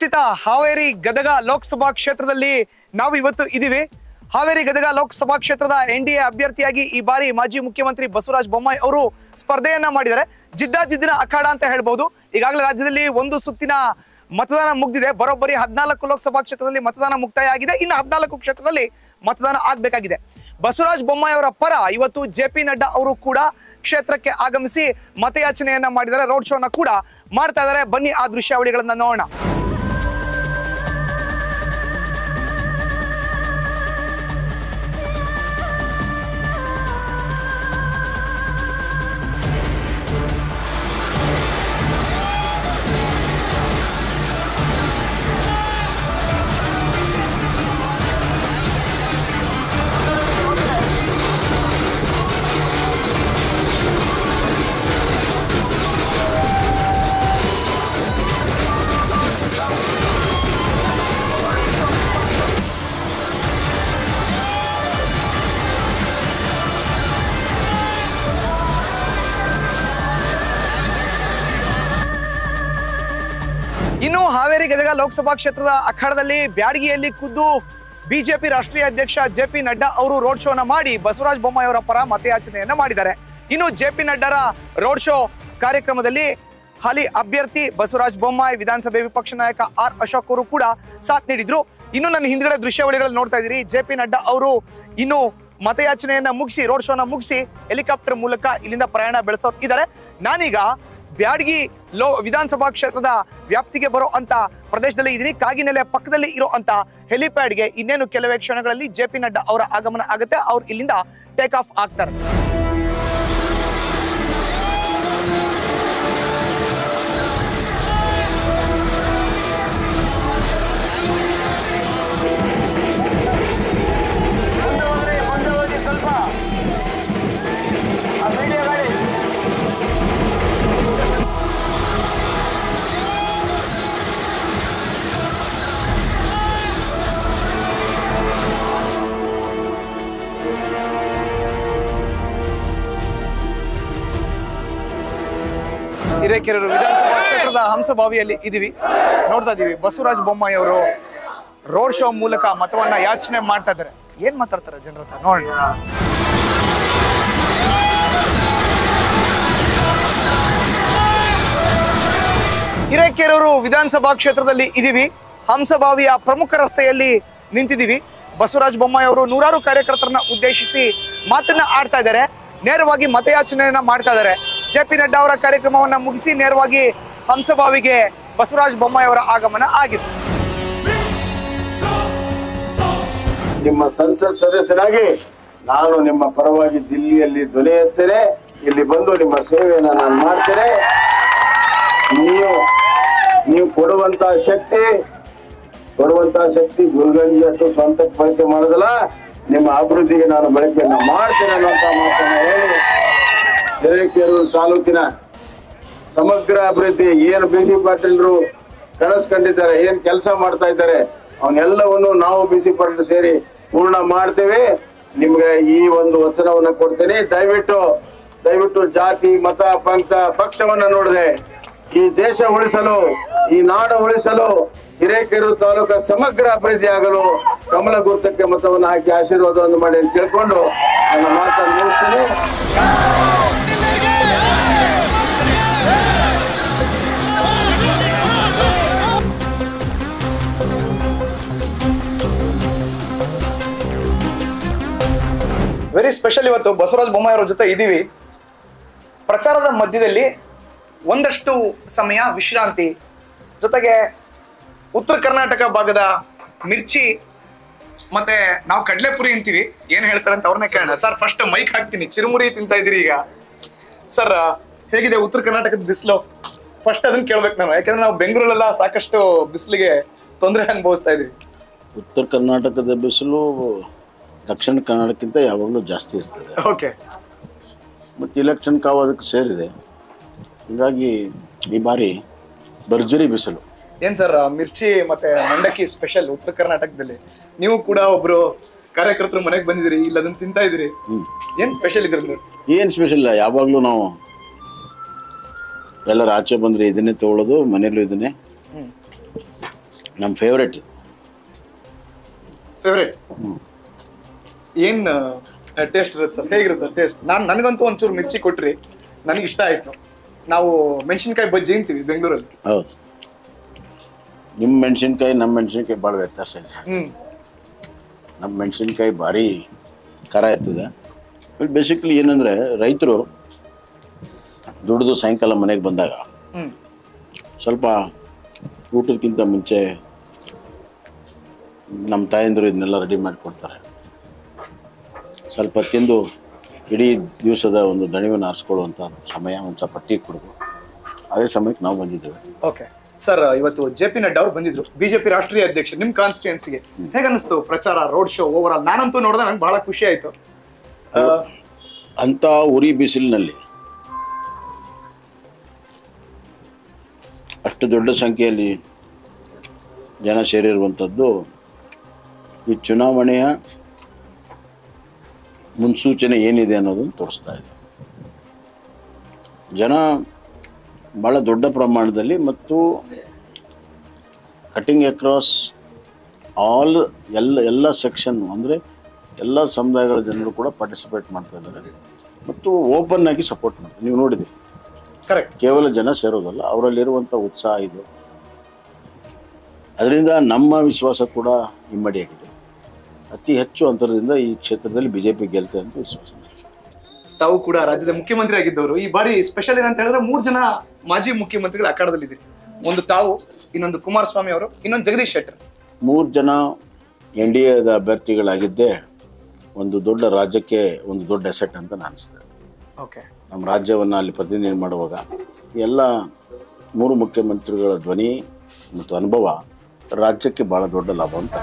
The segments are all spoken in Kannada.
ಪ್ರತಿಷ್ಠಿತ ಹಾವೇರಿ ಗದಗ ಲೋಕಸಭಾ ಕ್ಷೇತ್ರದಲ್ಲಿ ನಾವು ಇವತ್ತು ಇದೀವಿ ಹಾವೇರಿ ಗದಗ ಲೋಕಸಭಾ ಕ್ಷೇತ್ರದ ಎನ್ ಡಿ ಎ ಅಭ್ಯರ್ಥಿಯಾಗಿ ಈ ಬಾರಿ ಮಾಜಿ ಮುಖ್ಯಮಂತ್ರಿ ಬಸವರಾಜ ಬೊಮ್ಮಾಯಿ ಅವರು ಸ್ಪರ್ಧೆಯನ್ನ ಮಾಡಿದ್ದಾರೆ ಜಿದ್ದಾಜಿದ್ದಿನ ಅಖಾಡ ಅಂತ ಹೇಳ್ಬೋದು ಈಗಾಗಲೇ ರಾಜ್ಯದಲ್ಲಿ ಒಂದು ಸುತ್ತಿನ ಮತದಾನ ಮುಗ್ದಿದೆ ಬರೋಬ್ಬರಿ ಹದಿನಾಲ್ಕು ಲೋಕಸಭಾ ಕ್ಷೇತ್ರದಲ್ಲಿ ಮತದಾನ ಮುಕ್ತಾಯ ಆಗಿದೆ ಇನ್ನು ಹದಿನಾಲ್ಕು ಕ್ಷೇತ್ರದಲ್ಲಿ ಮತದಾನ ಆಗ್ಬೇಕಾಗಿದೆ ಬಸವರಾಜ ಬೊಮ್ಮಾಯಿ ಅವರ ಪರ ಇವತ್ತು ಜೆ ಪಿ ನಡ್ಡಾ ಅವರು ಕೂಡ ಕ್ಷೇತ್ರಕ್ಕೆ ಆಗಮಿಸಿ ಮತಯಾಚನೆಯನ್ನ ಮಾಡಿದ್ದಾರೆ ರೋಡ್ ಶೋನ ಕೂಡ ಮಾಡ್ತಾ ಇದ್ದಾರೆ ಬನ್ನಿ ಆ ದೃಶ್ಯಾವಳಿಗಳನ್ನ ನೋಡೋಣ ಇನ್ನು ಹಾವೇರಿ ಗದಗ ಲೋಕಸಭಾ ಕ್ಷೇತ್ರದ ಅಖಾಡದಲ್ಲಿ ಬ್ಯಾಡಗಿಯಲ್ಲಿ ಖುದ್ದು ಬಿಜೆಪಿ ರಾಷ್ಟ್ರೀಯ ಅಧ್ಯಕ್ಷ ಜೆ ಪಿ ನಡ್ಡಾ ಅವರು ರೋಡ್ ಶೋನ ಮಾಡಿ ಬಸವರಾಜ ಬೊಮ್ಮಾಯಿ ಅವರ ಪರ ಮತಯಾಚನೆಯನ್ನ ಮಾಡಿದ್ದಾರೆ ಇನ್ನು ಜೆ ಪಿ ನಡ್ಡಾರ ರೋಡ್ ಶೋ ಕಾರ್ಯಕ್ರಮದಲ್ಲಿ ಹಾಲಿ ಅಭ್ಯರ್ಥಿ ಬಸವರಾಜ ಬೊಮ್ಮಾಯಿ ವಿಧಾನಸಭೆ ವಿಪಕ್ಷ ನಾಯಕ ಆರ್ ಅಶೋಕ್ ಅವರು ಕೂಡ ಸಾಥ್ ನೀಡಿದ್ರು ಇನ್ನು ನನ್ನ ಹಿಂದ್ಗಡೆ ದೃಶ್ಯಾವಳಿಗಳಲ್ಲಿ ನೋಡ್ತಾ ಇದ್ದೀರಿ ಜೆ ಪಿ ನಡ್ಡಾ ಅವರು ಇನ್ನು ಮತಯಾಚನೆಯನ್ನ ಮುಗಿಸಿ ರೋಡ್ ಶೋನ ಮುಗಿಸಿ ಹೆಲಿಕಾಪ್ಟರ್ ಮೂಲಕ ಇಲ್ಲಿಂದ ಪ್ರಯಾಣ ಬೆಳೆಸೋರು ಇದ್ದಾರೆ ನಾನೀಗ ಬ್ಯಾಡಗಿ ಲೋ ವಿಧಾನಸಭಾ ಕ್ಷೇತ್ರದ ವ್ಯಾಪ್ತಿಗೆ ಬರೋ ಅಂತ ಪ್ರದೇಶದಲ್ಲಿ ಇದೀನಿ ಕಾಗಿನೆಲೆ ಪಕ್ಕದಲ್ಲಿ ಇರೋ ಅಂತ ಹೆಲಿಪ್ಯಾಡ್ಗೆ ಇನ್ನೇನು ಕೆಲವೇ ಕ್ಷಣಗಳಲ್ಲಿ ಜೆ ಪಿ ನಡ್ಡಾ ಅವರ ಆಗಮನ ಆಗುತ್ತೆ ಅವ್ರು ಇಲ್ಲಿಂದ ಟೇಕ್ ಆಫ್ ಆಗ್ತಾರೆ ಹಿರೇಕೆರೂರು ವಿಧಾನಸಭಾ ಕ್ಷೇತ್ರದ ಹಂಸಭಾವಿಯಲ್ಲಿ ಇದೀವಿ ನೋಡ್ತಾ ಇದೀವಿ ಬಸವರಾಜ ಬೊಮ್ಮಾಯಿ ಅವರು ರೋಡ್ ಶೋ ಮೂಲಕ ಮತವನ್ನ ಯಾಚನೆ ಮಾಡ್ತಾ ಇದ್ದಾರೆ ಏನ್ ಮಾತಾಡ್ತಾರೆ ಜನರ ಹತ್ರ ನೋಡೋಣ ಹಿರೇಕೆರೂರು ವಿಧಾನಸಭಾ ಕ್ಷೇತ್ರದಲ್ಲಿ ಇದೀವಿ ಹಂಸಭಾವಿಯ ಪ್ರಮುಖ ರಸ್ತೆಯಲ್ಲಿ ನಿಂತಿದ್ದೀವಿ ಬಸವರಾಜ ಬೊಮ್ಮಾಯಿ ಅವರು ನೂರಾರು ಕಾರ್ಯಕರ್ತರನ್ನ ಉದ್ದೇಶಿಸಿ ಮಾತನ್ನ ಆಡ್ತಾ ಇದ್ದಾರೆ ನೇರವಾಗಿ ಮತಯಾಚನೆಯನ್ನ ಮಾಡ್ತಾ ಇದ್ದಾರೆ ಜೆ ಪಿ ನಡ್ಡಾ ಅವರ ಕಾರ್ಯಕ್ರಮವನ್ನ ಮುಗಿಸಿ ನೇರವಾಗಿ ಹಂಸಭಾವಿಗೆ ಬಸವರಾಜ ಬೊಮ್ಮಾಯಿ ಅವರ ಆಗಮನ ಆಗಿದೆ ನಿಮ್ಮ ಸಂಸತ್ ಸದಸ್ಯರಾಗಿ ನಾನು ನಿಮ್ಮ ಪರವಾಗಿ ದಿಲ್ಲಿಯಲ್ಲಿ ಧ್ವನಿ ಎತ್ತೇನೆ ಇಲ್ಲಿ ಬಂದು ನಿಮ್ಮ ಸೇವೆಯನ್ನು ನಾನು ಮಾಡ್ತೇನೆ ನೀವು ನೀವು ಕೊಡುವಂತ ಶಕ್ತಿ ಕೊಡುವಂತ ಶಕ್ತಿ ಗುರುಗಂಜಿ ಅಷ್ಟು ಸ್ವಂತಕ್ಕೆ ಬಳಕೆ ಮಾಡೋದಲ್ಲ ನಿಮ್ಮ ಅಭಿವೃದ್ಧಿಗೆ ನಾನು ಬಳಕೆಯನ್ನು ಮಾಡ್ತೇನೆ ಅನ್ನುವಂತ ಮಾತನ್ನು ಹೇಳಿ ಹಿರೇಕೆರೂರು ತಾಲೂಕಿನ ಸಮಗ್ರ ಅಭಿವೃದ್ಧಿ ಏನು ಬಿ ಸಿ ಪಾಟೀಲ್ರು ಕನಸು ಕಂಡಿದ್ದಾರೆ ಏನ್ ಕೆಲಸ ಮಾಡ್ತಾ ಇದ್ದಾರೆ ಅವನ್ನೆಲ್ಲವನ್ನು ನಾವು ಬಿ ಸಿ ಪಾಟೀಲ್ ಸೇರಿ ಪೂರ್ಣ ಮಾಡ್ತೇವೆ ನಿಮ್ಗೆ ಈ ಒಂದು ವಚನವನ್ನ ಕೊಡ್ತೇನೆ ದಯವಿಟ್ಟು ದಯವಿಟ್ಟು ಜಾತಿ ಮತ ಪಂಥ ಪಕ್ಷವನ್ನ ನೋಡದೆ ಈ ದೇಶ ಉಳಿಸಲು ಈ ನಾಡು ಉಳಿಸಲು ಹಿರೇಕೆರೂರು ತಾಲೂಕ ಸಮಗ್ರ ಅಭಿವೃದ್ಧಿ ಆಗಲು ಕಮಲ ಗುರುತಕ್ಕೆ ಮತವನ್ನು ಹಾಕಿ ಆಶೀರ್ವಾದವನ್ನು ಮಾಡಿ ಅಂತ ಕೇಳ್ಕೊಂಡು ನನ್ನ ಮಾತನ್ನು ಮುಗಿಸ್ತೀನಿ ವೆರಿ ಸ್ಪೆಷಲ್ ಇವತ್ತು ಬಸವರಾಜ ಬೊಮ್ಮಾಯಿ ಅವರ ಜೊತೆ ಇದೀವಿ ಪ್ರಚಾರದ ಮಧ್ಯದಲ್ಲಿ ಒಂದಷ್ಟು ಸಮಯ ವಿಶ್ರಾಂತಿ ಜೊತೆಗೆ ಉತ್ತರ ಕರ್ನಾಟಕ ಭಾಗದ ಮಿರ್ಚಿ ಮತ್ತೆ ನಾವು ಕಡಲೆಪುರಿ ಅಂತೀವಿ ಏನ್ ಹೇಳ್ತಾರೆ ಅಂತ ಅವ್ರನ್ನೇ ಕೇಳೋಣ ಸರ್ ಫಸ್ಟ್ ಮೈಕ್ ಹಾಕ್ತೀನಿ ಚಿರುಮುರಿ ತಿಂತಾ ಇದೀರಿ ಈಗ ಸರ್ ಹೇಗಿದೆ ಉತ್ತರ ಕರ್ನಾಟಕದ ಬಿಸಿಲು ಫಸ್ಟ್ ಅದನ್ನ ಕೇಳ್ಬೇಕು ನಾನು ಯಾಕಂದ್ರೆ ನಾವು ಬೆಂಗಳೂರಲ್ಲೆಲ್ಲ ಸಾಕಷ್ಟು ಬಿಸಿಲಿಗೆ ತೊಂದರೆ ಅನುಭವಿಸ್ತಾ ಇದೀವಿ ಉತ್ತರ ಕರ್ನಾಟಕದ ಬಿಸಿಲು ದಕ್ಷಿಣ ಕನ್ನಡಕ್ಕಿಂತ ಯಾವಾಗಲೂ ಜಾಸ್ತಿ ಇರ್ತದೆ ಓಕೆ ಮತ್ತು ಇಲೆಕ್ಷನ್ ಕಾವು ಅದಕ್ಕೆ ಸೇರಿದೆ ಹೀಗಾಗಿ ಈ ಬಾರಿ ಭರ್ಜರಿ ಬಿಸಿಲು ಏನ್ ಸರ್ ಮಿರ್ಚಿ ಮತ್ತೆ ಮಂಡಕ್ಕಿ ಸ್ಪೆಷಲ್ ಉತ್ತರ ಕರ್ನಾಟಕದಲ್ಲಿ ನೀವು ಕೂಡ ಒಬ್ರು ಕಾರ್ಯಕರ್ತರು ಮನೆಗೆ ಬಂದಿದ್ದೀರಿ ಇಲ್ಲ ಅದನ್ನ ತಿಂತಾ ಇದೀರಿ ಏನ್ ಸ್ಪೆಷಲ್ ಇದ್ರದ್ದು ಏನು ಸ್ಪೆಷಲ್ ಇಲ್ಲ ಯಾವಾಗಲೂ ನಾವು ಎಲ್ಲರ ಆಚೆ ಬಂದರೆ ಇದನ್ನೇ ತೊಗೊಳ್ಳೋದು ಮನೇಲೂ ಇದನ್ನೇ ನಮ್ಮ ಫೇವ್ರೇಟ್ ಇದು ಫೇವ್ರೇಟ್ ಏನ್ ಟೇಸ್ಟ್ ಇರುತ್ತೆ ಸರ್ ಹೇಗಿರುತ್ತೆ ಟೇಸ್ಟ್ ನಾನು ನನಗಂತೂ ಒಂಚೂರು ಮಿರ್ಚಿ ಕೊಟ್ರಿ ನನಗೆ ಇಷ್ಟ ಆಯ್ತು ನಾವು ಮೆಣಸಿನ್ಕಾಯಿ ಬಜ್ಜಿ ಅಂತೀವಿ ಬೆಂಗಳೂರಲ್ಲಿ ಹೌದು ನಿಮ್ಮ ಮೆಣಸಿನ್ಕಾಯಿ ನಮ್ಮ ಮೆಣಸಿನ್ಕಾಯಿ ಭಾಳ ವ್ಯತ್ಯಾಸ ಇದೆ ಹ್ಮ್ ನಮ್ಮ ಮೆಣಸಿನ್ಕಾಯಿ ಭಾರಿ ಖರ ಇರ್ತದೆ ಬೇಸಿಕಲಿ ಏನಂದರೆ ರೈತರು ದುಡಿದು ಸಾಯಂಕಾಲ ಮನೆಗೆ ಬಂದಾಗ ಹ್ಮ್ ಸ್ವಲ್ಪ ಊಟಕ್ಕಿಂತ ಮುಂಚೆ ನಮ್ಮ ತಾಯಂದಿರು ಇದನ್ನೆಲ್ಲ ರೆಡಿ ಮಾಡಿಕೊಡ್ತಾರೆ ಸ್ವಲ್ಪ ತಿಂದು ಇಡೀ ದಿವಸದ ಒಂದು ದಣಿವನ್ನು ಆರಿಸ್ಕೊಳ್ಳುವಂಥ ಸಮಯ ಒಂದು ಸ್ವಲ್ಪ ಟೀ ಕುಡಿದು ಅದೇ ಸಮಯಕ್ಕೆ ನಾವು ಬಂದಿದ್ದೇವೆ ಓಕೆ ಸರ್ ಇವತ್ತು ಜೆ ಪಿ ನಡ್ಡಾ ಅವ್ರು ಬಂದಿದ್ರು ಬಿಜೆಪಿ ರಾಷ್ಟ್ರೀಯ ಅಧ್ಯಕ್ಷ ನಿಮ್ ಕಾನ್ಸ್ಟಿಟ್ಯೂನ್ಸಿಗೆ ಹೇಗೆ ಅನಿಸ್ತು ಪ್ರಚಾರ ರೋಡ್ ಶೋ ಓವರ್ ಆಲ್ ನಾನಂತೂ ನೋಡಿದ್ರೆ ನಂಗೆ ಬಹಳ ಖುಷಿ ಆಯ್ತು ಆ, ಅಂಥ ಉರಿ ಬಿಸಿಲಿನಲ್ಲಿ ಅಷ್ಟು ದೊಡ್ಡ ಸಂಖ್ಯೆಯಲ್ಲಿ ಜನ ಸೇರಿರುವಂಥದ್ದು ಈ ಚುನಾವಣೆಯ ಮುನ್ಸೂಚನೆ ಏನಿದೆ ಅನ್ನೋದನ್ನು ತೋರಿಸ್ತಾ ಇದೆ ಜನ ಭಾಳ ದೊಡ್ಡ ಪ್ರಮಾಣದಲ್ಲಿ ಮತ್ತು ಕಟಿಂಗ್ ಅಕ್ರಾಸ್ ಆಲ್ ಎಲ್ಲ ಎಲ್ಲ ಸೆಕ್ಷನ್ ಅಂದರೆ ಎಲ್ಲ ಸಮುದಾಯಗಳ ಜನರು ಕೂಡ ಪಾರ್ಟಿಸಿಪೇಟ್ ಮಾಡ್ತಾ ಇದ್ದಾರೆ ಮತ್ತು ಓಪನ್ ಆಗಿ ಸಪೋರ್ಟ್ ಮಾಡ್ತಾರೆ ನೀವು ನೋಡಿದ್ದೀರಿ ಕರೆಕ್ಟ್ ಕೇವಲ ಜನ ಸೇರೋದಲ್ಲ ಅವರಲ್ಲಿರುವಂಥ ಉತ್ಸಾಹ ಇದು ಅದರಿಂದ ನಮ್ಮ ವಿಶ್ವಾಸ ಕೂಡ ಇಮ್ಮಡಿಯಾಗಿದೆ ಅತಿ ಹೆಚ್ಚು ಅಂತರದಿಂದ ಈ ಕ್ಷೇತ್ರದಲ್ಲಿ ಬಿ ಜೆ ಪಿ ಗೆಲ್ತದೆ ಅಂತ ವಿಶ್ವಾಸ ತಾವು ಕೂಡ ರಾಜ್ಯದ ಮುಖ್ಯಮಂತ್ರಿ ಆಗಿದ್ದವರು ಈ ಬಾರಿ ಸ್ಪೆಷಲ್ ಏನಂತ ಹೇಳಿದ್ರೆ ಮೂರ್ ಜನ ಮಾಜಿ ಮುಖ್ಯಮಂತ್ರಿಗಳು ಅಖಾಡದಲ್ಲಿ ಇದ್ದೀರಿ ಒಂದು ತಾವು ಇನ್ನೊಂದು ಕುಮಾರಸ್ವಾಮಿ ಅವರು ಇನ್ನೊಂದು ಜಗದೀಶ್ ಶೆಟ್ಟರ್ ಮೂರು ಜನ ಎನ್ ಡಿ ಎದ ಅಭ್ಯರ್ಥಿಗಳಾಗಿದ್ದೇ ಒಂದು ದೊಡ್ಡ ರಾಜ್ಯಕ್ಕೆ ಒಂದು ದೊಡ್ಡ ಎಸೆಟ್ ಅಂತ ನಾನು ಅನಿಸ್ತದೆ ಓಕೆ ನಮ್ಮ ರಾಜ್ಯವನ್ನು ಅಲ್ಲಿ ಪ್ರತಿನಿಧಿ ಮಾಡುವಾಗ ಎಲ್ಲ ಮೂರು ಮುಖ್ಯಮಂತ್ರಿಗಳ ಧ್ವನಿ ಮತ್ತು ಅನುಭವ ರಾಜ್ಯಕ್ಕೆ ಭಾಳ ದೊಡ್ಡ ಲಾಭ ಅಂತ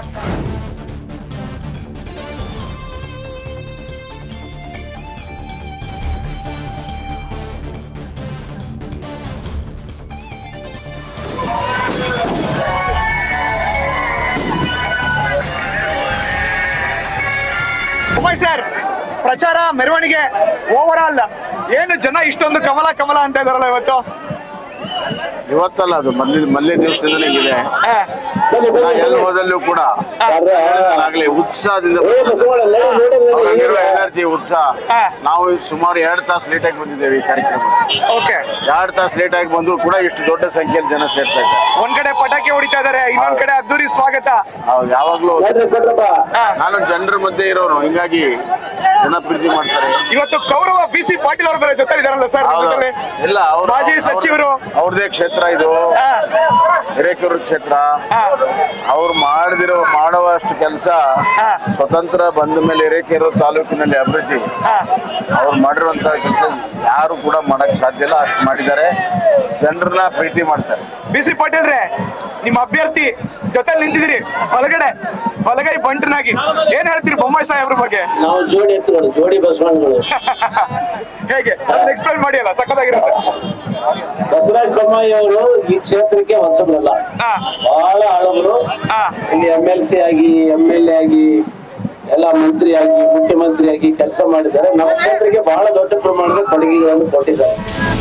ಉಮಯ್ ಸರ್ ಪ್ರಚಾರ ಮೆರವಣಿಗೆ ಓವರ್ ಆಲ್ ಏನು ಜನ ಇಷ್ಟೊಂದು ಕಮಲ ಕಮಲ ಅಂತ ಇದಾರಲ್ಲ ಇವತ್ತು ಇವತ್ತಲ್ಲ ಅದು ಮೊದಲಿನ ಮೊದಲನೇ ದಿವಸದಿಂದಲೇ ಇದೆ ಆ, ನಾ ಎಲ್ಲಿ ಹೋದಲ್ಲೂ ಕೂಡ ಆಗ್ಲೇ ಉತ್ಸಾಹದಿಂದ ಅವ್ರಲ್ಲಿರೋ ಎನರ್ಜಿ ಉತ್ಸಾಹ ಹಾ. ನಾವು ಸುಮಾರು ಎರಡು ತಾಸು ಲೇಟಾಗಿ ಬಂದಿದ್ದೇವೆ ಈ ಕಾರ್ಯಕ್ರಮ ಓಕೆ ಎರಡು ತಾಸು ಲೇಟಾಗಿ ಬಂದ್ರು ಕೂಡ ಇಷ್ಟು ದೊಡ್ಡ ಸಂಖ್ಯೆಯಲ್ಲಿ ಜನ ಸೇರ್ತಾ ಇದ್ದಾರೆ ಒಂದ್ ಕಡೆ ಪಟಾಕಿ ಹೊಡಿತಾ ಇದಾರೆ ಇನ್ನೊಂದ್ ಕಡೆ ಅದ್ದೂರಿ ಸ್ವಾಗತ ಹೌದು ಯಾವಾಗ್ಲೂ ಆ, ನಾನು ಜನರ ಮಧ್ಯೆ ಇರೋನು ಹಿಂಗಾಗಿ ಜನ ಪ್ರೀತಿ ಮಾಡ್ತಾರೆ ಇವತ್ತು ಕೌರವ ಬಿ ಸಿ ಪಾಟೀಲ್ ಅವ್ರ ಬೇರೆ ಜೊತೆ ಇದಾರಲ್ಲ ಸರ್ ಹೌದು. ಇಲ್ಲ ಅವ್ರು ಮಾಜಿ ಸಚಿವರು ಅವ್ರದೇ ಕ್ಷೇತ್ರ ಇದು ಆ, ಹಿರೇಕೆರೂರು ಕ್ಷೇತ್ರ ಆ, ಅವ್ರು ಮಾಡಿದಿರೋ ಮಾಡುವಷ್ಟು ಕೆಲಸ ಹಾ. ಸ್ವತಂತ್ರ ಬಂದ ಮೇಲೆ ಹಿರೇಕೆರೂರು ತಾಲೂಕಿನಲ್ಲಿ ಅಭಿವೃದ್ಧಿ ಆ. ಅವ್ರು ಮಾಡಿರುವಂತ ಕೆಲಸ ಯಾರು ಕೂಡ ಮಾಡಕ್ ಸಾಧ್ಯ ಇಲ್ಲ ಅಷ್ಟು ಮಾಡಿದ್ದಾರೆ ಜನರನ್ನ ಪ್ರೀತಿ ಮಾಡ್ತಾರೆ ಬಿ ಸಿ ಪಾಟೀಲ್ ರೇ ನಿಮ್ಮ ಅಭ್ಯರ್ಥಿ ಜೊತೆ ನಿಂತಿದ್ದೀರಿ ಹೊಲಗಡೆ ಹೊಲಗೈ ಬಂಟನಾಗಿ ಏನ್ ಹೇಳ್ತೀರಿ ಬೊಮ್ಮಾಯಿ ಸಾಹೇಬ್ರ ಬಗ್ಗೆ ನಾವು ಜೋಡಿ ಎತ್ತುಗಳು ಜೋಡಿ ಬಸವಣ್ಣಗಳು ಹೇಗೆ ಅದನ್ನ ಎಕ್ಸ್ಪ್ಲೈನ್ ಮಾಡಿ ಅಲ್ಲ ಸಖತ್ತಾಗಿರುತ್ತೆ ಬಸವರಾಜ ಬೊಮ್ಮಾಯಿ ಅವರು ಈ ಕ್ಷೇತ್ರಕ್ಕೆ ಹೊಸಬರಲ್ಲ ಆ, ಬಹಳ ಹಳಬರು ಆ, ಇಲ್ಲಿ ಎಂ ಎಲ್ ಸಿ ಆಗಿ ಎಂ ಎಲ್ ಎ ಆಗಿ ಎಲ್ಲ ಮಂತ್ರಿ ಆಗಿ ಮುಖ್ಯಮಂತ್ರಿ ಆಗಿ ಕೆಲಸ ಮಾಡಿದ್ದಾರೆ ನಮ್ಮ ಕ್ಷೇತ್ರಕ್ಕೆ ಬಹಳ ದೊಡ್ಡ ಪ್ರಮಾಣದ ಕೊಡುಗೆಗಳನ್ನು ಕೊಟ್ಟಿದ್ದಾರೆ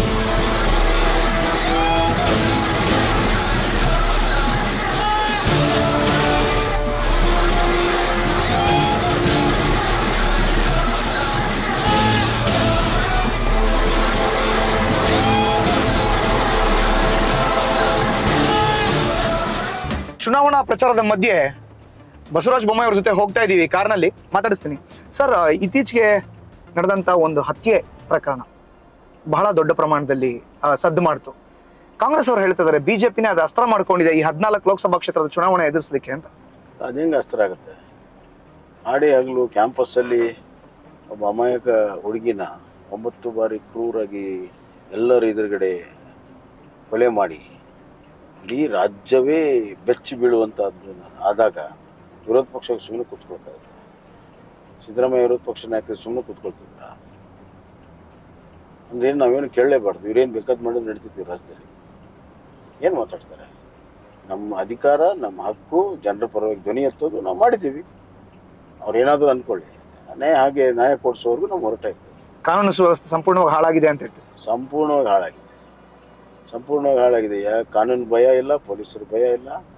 ಚುನಾವಣಾ ಪ್ರಚಾರದ ಮಧ್ಯೆ ಬಸವರಾಜ ಬೊಮ್ಮಾಯಿ ಅವ್ರ ಜೊತೆ ಹೋಗ್ತಾ ಇದೀವಿ ಕಾರ್ನಲ್ಲಿ ಮಾತಾಡಿಸ್ತೀನಿ ಸರ್ ಇತ್ತೀಚೆಗೆ ನಡೆದಂತ ಒಂದು ಹತ್ಯೆ ಪ್ರಕರಣ ಬಹಳ ದೊಡ್ಡ ಪ್ರಮಾಣದಲ್ಲಿ ಆ, ಸದ್ದು ಮಾಡ್ತು ಕಾಂಗ್ರೆಸ್ ಅವರು ಹೇಳ್ತಿದ್ದಾರೆ ಬಿಜೆಪಿನೇ ಅದು ಅಸ್ತ್ರ ಮಾಡ್ಕೊಂಡಿದೆ ಈ ಹದಿನಾಲ್ಕು ಲೋಕಸಭಾ ಕ್ಷೇತ್ರದ ಚುನಾವಣೆ ಎದುರಿಸಲಿಕ್ಕೆ ಅಂತ ಅದು ಹೆಂಗೆ ಅಸ್ತ್ರ ಆಗುತ್ತೆ ಆಡಿ ಆಗಲು ಕ್ಯಾಂಪಸ್ಸಲ್ಲಿ ಒಬ್ಬ ಅಮಾಯಕ ಹುಡುಗಿನ ಒಂಬತ್ತು ಬಾರಿ ಕ್ರೂರಾಗಿ ಎಲ್ಲರ ಎದುರುಗಡೆ ಕೊಲೆ ಮಾಡಿ ಇಡೀ ರಾಜ್ಯವೇ ಬೆಚ್ಚಿ ಬೀಳುವಂಥದ್ದು ಆದಾಗ ವಿರೋಧ ಪಕ್ಷಕ್ಕೆ ಸುಮ್ಮನೆ ಕೂತ್ಕೊಳ್ಬೇಕಾಗುತ್ತೆ ಸಿದ್ದರಾಮಯ್ಯ ವಿರೋಧ ಪಕ್ಷ ನಾಯಕರು ಸುಮ್ಮನೆ ಕೂತ್ಕೊಳ್ತಿದ್ರ ಅಂದ್ರೆ ಏನು ನಾವೇನು ಕೇಳಲೇಬಾರ್ದು ಇವ್ರೇನು ಬೇಕಾದ್ ಮಾಡೋದು ನಡೀತಿದ್ವಿ ರಾಜ್ಯದಲ್ಲಿ ಏನು ಮಾತಾಡ್ತಾರೆ ನಮ್ಮ ಅಧಿಕಾರ ನಮ್ಮ ಹಕ್ಕು ಜನರ ಪರವಾಗಿ ಧ್ವನಿ ಎತ್ತೋದು ನಾವು ಮಾಡಿದ್ದೀವಿ ಅವ್ರು ಏನಾದರೂ ಅಂದ್ಕೊಳ್ಳಿ ನ್ಯಾಯ ಹಾಗೆ ನ್ಯಾಯ ಕೊಡಿಸೋವರೆಗೂ ನಾವು ಹೊರಟ ಇರ್ತೀವಿ ಕಾನೂನು ಸುವ್ಯವಸ್ಥೆ ಸಂಪೂರ್ಣವಾಗಿ ಹಾಳಾಗಿದೆ ಅಂತ ಹೇಳ್ತೀವಿ ಸರ್ ಸಂಪೂರ್ಣವಾಗಿ ಹಾಳಾಗಿದೆ ಸಂಪೂರ್ಣವಾಗಿ ಹಾಳಾಗಿದೆ ಯಾ ಕಾನೂನು ಭಯ ಇಲ್ಲ ಪೊಲೀಸರ ಭಯ ಇಲ್ಲ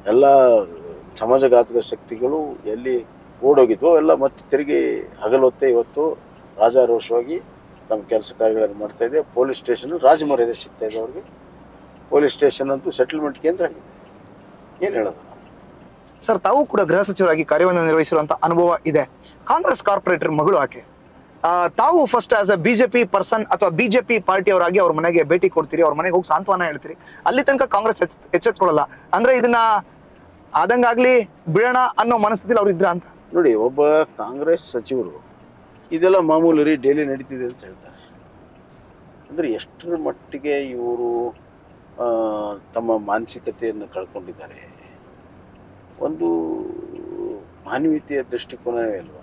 ಎಲ್ಲ ಸಮಾಜಘಾತಕ ಶಕ್ತಿಗಳು ಎಲ್ಲಿ ಓಡೋಗಿದ್ವು ಎಲ್ಲ ಮತ್ತೆ ತಿರುಗಿ ಹಗಲೊತ್ತೆ ಇವತ್ತು ರಾಜಾರೋಷವಾಗಿ ತಮ್ಮ ಕೆಲಸ ಕಾರ್ಯಗಳನ್ನು ಮಾಡ್ತಾ ಇದೆ ಪೊಲೀಸ್ ಸ್ಟೇಷನ್ ರಾಜಮರ್ಯಾದೆ ಸಿಗ್ತಾ ಇದೆ ಅವ್ರಿಗೆ ಪೊಲೀಸ್ ಸ್ಟೇಷನ್ ಅಂತೂ ಸೆಟಲ್ಮೆಂಟ್ ಕೇಂದ್ರ ಆಗಿದೆ ಏನು ಹೇಳೋದು ನಾವು? ಸರ್ ತಾವು ಕೂಡ ಗೃಹ ಸಚಿವರಾಗಿ ಕಾರ್ಯವನ್ನು ನಿರ್ವಹಿಸಿರುವಂತ ಅನುಭವ ಇದೆ ಕಾಂಗ್ರೆಸ್ ಕಾರ್ಪೊರೇಟರ್ ಮಗಳು ಆಕೆ ಆ, ತಾವು first as a BJP person ಅಥವಾ ಬಿಜೆಪಿ ಪಾರ್ಟಿಯವರಾಗಿ ಅವ್ರ ಮನೆಗೆ ಭೇಟಿ ಕೊಡ್ತೀರಿ ಅವ್ರ ಮನೆಗೆ ಹೋಗಿ ಸಾಂತ್ವನ ಹೇಳ್ತೀರಿ ಅಲ್ಲಿ ತನಕ ಕಾಂಗ್ರೆಸ್ ಎಚ್ಚ- ಎಚ್ಚೆತ್ಕೊಳ್ಳಲ್ಲ ಅಂದ್ರೆ ಇದನ್ನ ಆದಂಗಾಗ್ಲಿ ಬಿಡೋಣ ಅನ್ನೋ ಮನಸ್ಥಿತಿಲಿ ಅವ್ರು ಇದ್ರ ಅಂತ ನೋಡಿ ಒಬ್ಬ ಕಾಂಗ್ರೆಸ್ ಸಚಿವರು ಇದೆಲ್ಲ ಮಾಮೂಲಿ ರೀ ಡೈಲಿ ನಡೀತಿದೆ ಅಂತ ಹೇಳ್ತಾರೆ ಅಂದರೆ ಎಷ್ಟರ ಮಟ್ಟಿಗೆ ಇವರು ತಮ್ಮ ಮಾನಸಿಕತೆಯನ್ನು ಕಳ್ಕೊಂಡಿದ್ದಾರೆ ಒಂದು ಮಾನವೀಯತೆಯ ದೃಷ್ಟಿಕೋನವೇ ಅಲ್ವಾ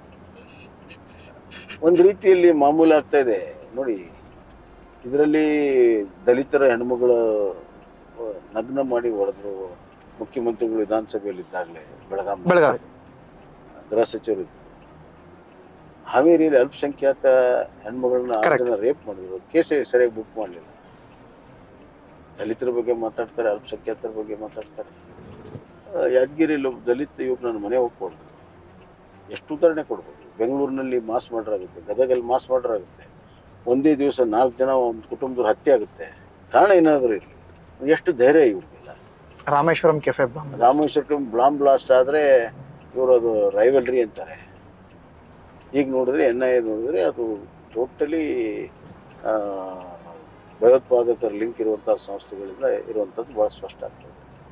ಒಂದು ರೀತಿಯಲ್ಲಿ ಮಾಮೂಲಿ ಆಗ್ತಾ ಇದೆ ನೋಡಿ ಇದರಲ್ಲಿ ದಲಿತರ ಹೆಣ್ಮಗಳ ಆ, ನಗ್ನ ಮಾಡಿ ಹೊಡೆದ್ರು ಮುಖ್ಯಮಂತ್ರಿಗಳು ವಿಧಾನಸಭೆಯಲ್ಲಿ ಇದ್ದಾಗಲೇ ಬೆಳಗಾವಿ ಬೆಳಗಾವಿ. ಗೃಹ ಸಚಿವರು ಇದ್ರು. ಹಾವೇರಿಯಲ್ಲಿ ಅಲ್ಪಸಂಖ್ಯಾತ ಹೆಣ್ಮಗಳನ್ನ ಆರು Correct. ಜನ ರೇಪ್ ಮಾಡಿದ್ರು ಕೇಸೇ ಸರಿಯಾಗಿ ಬುಕ್ ಮಾಡಲಿಲ್ಲ ದಲಿತರ ಬಗ್ಗೆ ಮಾತಾಡ್ತಾರೆ ಅಲ್ಪಸಂಖ್ಯಾತರ ಬಗ್ಗೆ ಮಾತಾಡ್ತಾರೆ ಆ, ಯಾದಗಿರಿಯಲ್ಲಿ ಒಬ್ಬ ದಲಿತ ಯುವಕ ನನ್ನ ಮನೆ ಹೋಗ್ಕೊಡ್ದು ಎಷ್ಟು ಉದಾಹರಣೆ ಕೊಡ್ಬೋದು ಬೆಂಗಳೂರಿನಲ್ಲಿ ಮಾಸ್ ಮರ್ಡರ್ ಆಗುತ್ತೆ ಗದಗಲ್ಲಿ ಮಾಸ್ ಮರ್ಡರ್ ಆಗುತ್ತೆ ಒಂದೇ ದಿವಸ ನಾಲ್ಕು ಜನ ಒಂದು ಕುಟುಂಬದವ್ರ ಹತ್ಯೆ ಆಗುತ್ತೆ ಕಾರಣ ಏನಾದರೂ ಇರಲಿ ಎಷ್ಟು ಧೈರ್ಯ ಇವ್ರಿಗೆಲ್ಲ ರಾಮೇಶ್ವರಂ ಕೆಫೆ ರಾಮೇಶ್ವರಕ್ಕೆ ಬ್ಲಾಮ್ ಬ್ಲಾಸ್ಟ್ ಆದರೆ ಇವರು ಅದು ರೈವಲ್ರಿ ಅಂತಾರೆ ಈಗ ನೋಡಿದ್ರೆ ಎನ್ ಐ ಎ ನೋಡಿದ್ರೆ ಅದು ಟೋಟಲಿ ಭಯೋತ್ಪಾದಕರ ಲಿಂಕ್ ಇರುವಂಥ ಸಂಸ್ಥೆಗಳಿಂದ ಇರುವಂಥದ್ದು ಭಾಳ ಸ್ಪಷ್ಟ ಆಗ್ತದೆ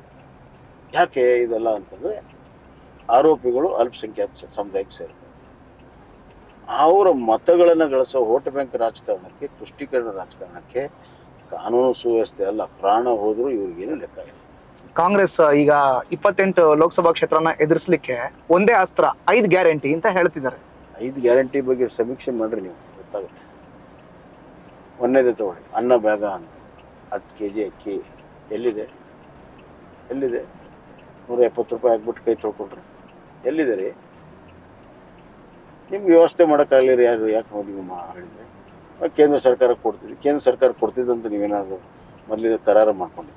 ಯಾಕೆ ಇದೆಲ್ಲ ಅಂತಂದರೆ ಆರೋಪಿಗಳು ಅಲ್ಪಸಂಖ್ಯಾತ ಸ- ಸಮುದಾಯಕ್ಕೆ ಸೇರ್ತಾರೆ ಅವರ ಮತಗಳನ್ನು ಗಳಿಸೋ ವೋಟ್ ಬ್ಯಾಂಕ್ ರಾಜಕಾರಣಕ್ಕೆ ತುಷ್ಟೀಕರಣ ರಾಜಕಾರಣಕ್ಕೆ ಕಾನೂನು ಸುವ್ಯವಸ್ಥೆ ಅಲ್ಲ ಪ್ರಾಣ ಹೋದರೂ ಇವ್ರಿಗೇನು ಲೆಕ್ಕ ಇಲ್ಲ ಕಾಂಗ್ರೆಸ್ ಈಗ ಇಪ್ಪತ್ತೆಂಟು ಲೋಕಸಭಾ ಕ್ಷೇತ್ರನ ಎದುರಿಸಲಿಕ್ಕೆ ಒಂದೇ ಅಸ್ತ್ರ ಐದು ಗ್ಯಾರಂಟಿ ಅಂತ ಹೇಳ್ತಿದ್ದಾರೆ ಐದು ಗ್ಯಾರಂಟಿ ಬಗ್ಗೆ ಸಮೀಕ್ಷೆ ಮಾಡ್ರಿ ನೀವು ಗೊತ್ತಾಗುತ್ತೆ ಒಂದೇದೇ ತಗೊಳ್ಳಿ ಅನ್ನ ಬ್ಯಾಗ ಅಂತ ಹತ್ತು ಕೆ ಜಿ ಅಕ್ಕಿ ಎಲ್ಲಿದೆ ಎಲ್ಲಿದೆ ನೂರ ಎಪ್ಪತ್ತು ರೂಪಾಯಿ ಹಾಕ್ಬಿಟ್ಟು ಕೈ ತೊಳ್ಕೊಂಡ್ರೆ ಎಲ್ಲಿದೆ ರೀ ನಿಮ್ಗೆ ವ್ಯವಸ್ಥೆ ಮಾಡೋಕ್ಕಾಗಲಿರಿ ಯಾರು ಯಾಕೆ ನೋಡಿ ನೀವು ಹೇಳಿದ್ರೆ ಕೇಂದ್ರ ಸರ್ಕಾರಕ್ಕೆ ಕೊಡ್ತೀವಿ ಕೇಂದ್ರ ಸರ್ಕಾರ ಕೊಡ್ತಿದ್ದಂತ ನೀವೇನಾದರೂ ಮೊದಲಿನ ಕರಾರ ಮಾಡ್ಕೊಂಡಿದ್ದೀರ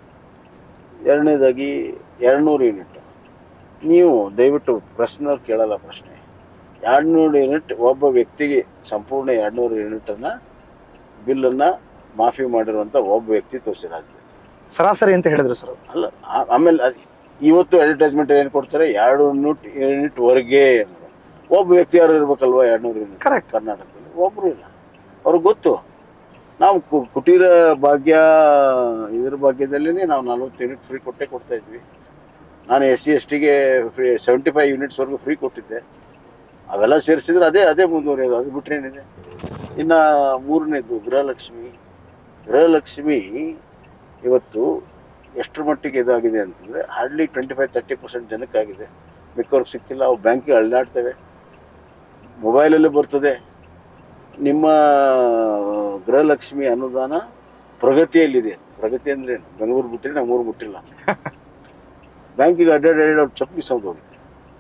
ಎರಡನೇದಾಗಿ ಎರಡುನೂರು ಯೂನಿಟ್ ನೀವು ದಯವಿಟ್ಟು ಪ್ರಶ್ನವ್ರು ಕೇಳಲ್ಲ ಪ್ರಶ್ನೆ ಎರಡುನೂರು ಯೂನಿಟ್ ಒಬ್ಬ ವ್ಯಕ್ತಿಗೆ ಸಂಪೂರ್ಣ ಎರಡುನೂರು ಯೂನಿಟನ್ನು ಬಿಲ್ಲನ್ನು ಮಾಫಿ ಮಾಡಿರುವಂಥ ಒಬ್ಬ ವ್ಯಕ್ತಿ ತೋರಿಸಿ ರಾಜ್ಯದಲ್ಲಿ ಸರಾಸರಿ ಅಂತ ಹೇಳಿದ್ರು ಸರ್ ಅಲ್ಲ ಆ- ಆಮೇಲೆ ಅದು ಇವತ್ತು ಅಡ್ವರ್ಟೈಸ್ಮೆಂಟ್ ಏನು ಕೊಡ್ತಾರೆ ಎರಡು ಯೂನಿಟ್ ಯೂನಿಟ್ವರೆಗೆ ಅಂದ್ರು ಒಬ್ಬ ವ್ಯಕ್ತಿ ಯಾರು ಇರ್ಬೇಕಲ್ವಾ ಎರಡುನೂರು ಯೂನಿಟ್ Correct. ಕರ್ನಾಟಕದಲ್ಲಿ ಒಬ್ಬರು ಇಲ್ಲ ಅವ್ರಿಗೆ ಗೊತ್ತು ನಾವು ಕು- ಕುಟೀರ ಭಾಗ್ಯ ಇದ್ರ ಭಾಗ್ಯದಲ್ಲೇ ನಾವು ನಲ್ವತ್ತು ಯೂನಿಟ್ ಫ್ರೀ ಕೊಟ್ಟೇ ಕೊಡ್ತಾ ಇದ್ವಿ ನಾನು ಎಸ್ ಸಿ ಎಸ್ ಟಿಗೆ ಫ್ರೀ ಸೆವೆಂಟಿ ಫೈವ್ ಯೂನಿಟ್ಸ್ವರೆಗೂ ಫ್ರೀ ಕೊಟ್ಟಿದ್ದೆ ಅವೆಲ್ಲ ಸೇರಿಸಿದ್ರೆ ಅದೇ ಅದೇ ಮುಂದುವರಿಯೋದು ಅದು ಬಿಟ್ರೆ ಏನಿದೆ ಇನ್ನು ಮೂರನೇದು ಗೃಹಲಕ್ಷ್ಮಿ ಗೃಹಲಕ್ಷ್ಮಿ ಇವತ್ತು ಎಷ್ಟರ ಮಟ್ಟಿಗೆ ಇದಾಗಿದೆ ಅಂತಂದರೆ hardly twenty five thirty percent ಜನಕ್ಕಾಗಿದೆ ಮಿಕ್ಕವ್ರಿಗೆ ಸಿಕ್ತಿಲ್ಲ ಅವು ಬ್ಯಾಂಕಿಗೆ ಅಳ್ಳಾಡ್ತವೆ ಮೊಬೈಲಲ್ಲೇ ಬರ್ತದೆ ನಿಮ್ಮ ಗೃಹಲಕ್ಷ್ಮಿ ಅನುದಾನ ಪ್ರಗತಿಯಲ್ಲಿದೆ ಪ್ರಗತಿ ಅಂದ್ರೆ ಏನು ಬೆಂಗಳೂರು ಬಿಟ್ಟರೆ ನಮ್ಮೂರು ಬಿಟ್ಟಿಲ್ಲ ಬ್ಯಾಂಕಿಗೆ ಅಡ್ಡಾಡಿ ಅವ್ರು ಚಪ್ಪಲಿ ಸೌಂಡ್ ಹೋಗಿದೆ